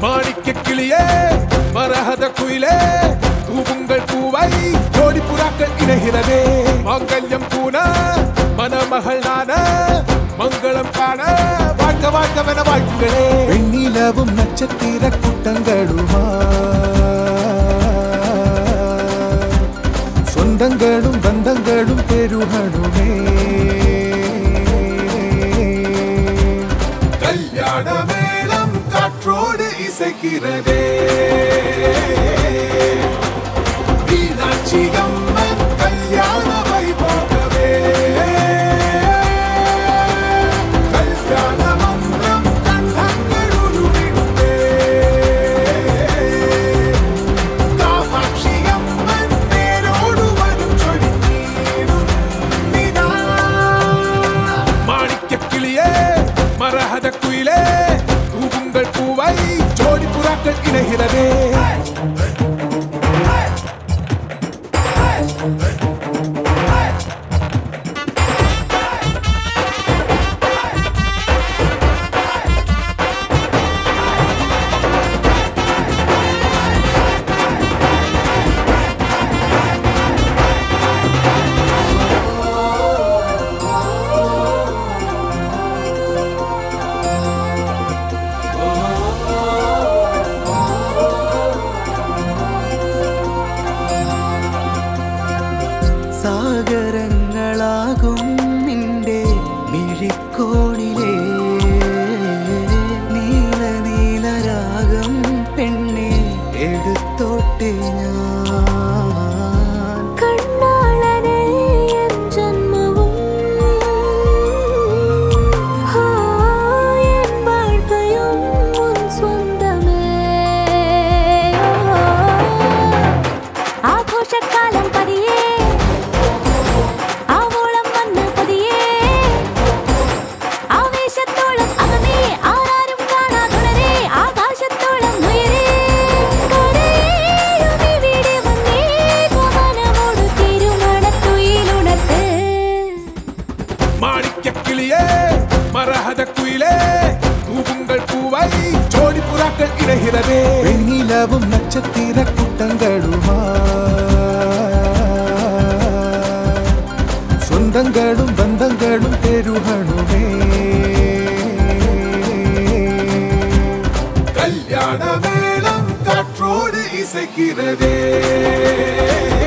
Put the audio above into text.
மாணிக்க கிளியே மரகத குயிலே தூவுங்கள் பூவை ஜோடி புறாக்கள் இணைகிறதே மாங்கல்யம் கூன மணமகள் நான மங்களம் காண வாழ்க்க வாழ்க்கவென வாழ்த்துகளே வெண்ணிலவும் நட்சத்திர கூட்டங்களுமா சொந்தங்களும் பந்தங்களும் பெருகணுமே கல்யாண மேளம் காற்றோடு இசைக்கிறதே மீனாட்சி அம்மன் கல்யாண வைபோகவே கல்யாண மந்திரம் கண்டங்கள் உருவிடுமே காமாட்சி அம்மன் தேரோடு வரும் சொடி நீரும் நிதா. மாணிக்கக் கிளியே மரகத குயிலே தூவுங்கள் பூவை ஜோடி புறாக்கள் இணைகிறதே സാഗരങ്ങളാകും നിന്റെ മിഴിക്കോണിലേ നീല നീലരാഗം പെണ്ണെ എടുത്തോട്ടെ ഞാൻ കണ്ണാളനേ എൻ ജന്മവും ആ എൻ வாழ்க்கையும் உன் சொந்தமே ஆഘോഷക്കാലം പതിയേ ആവോളം വന്ന് പതിയേ ആവേശത്തോളം അകമേ ആരാരും കാണാതുണരേ ആകാശത്തോളം ഉയരേ കരയേഴും ഇവിടെ വന്നേ ഗമനമോട് തിരുമണത്തുയിലുണർത്ത് மாணிக்கக் கிளியே மரகத குயிலே தூவுங்கள் பூவை ஜோடி புறாக்கள் இணைகிறதே வெண்ணிலவும் நட்சத்திர கூட்டங்களுமா சொந்தங்களும் பந்தங்களும் பெருகணுமே கல்யாண மேளம் காற்றோடு இசைக்கிறதே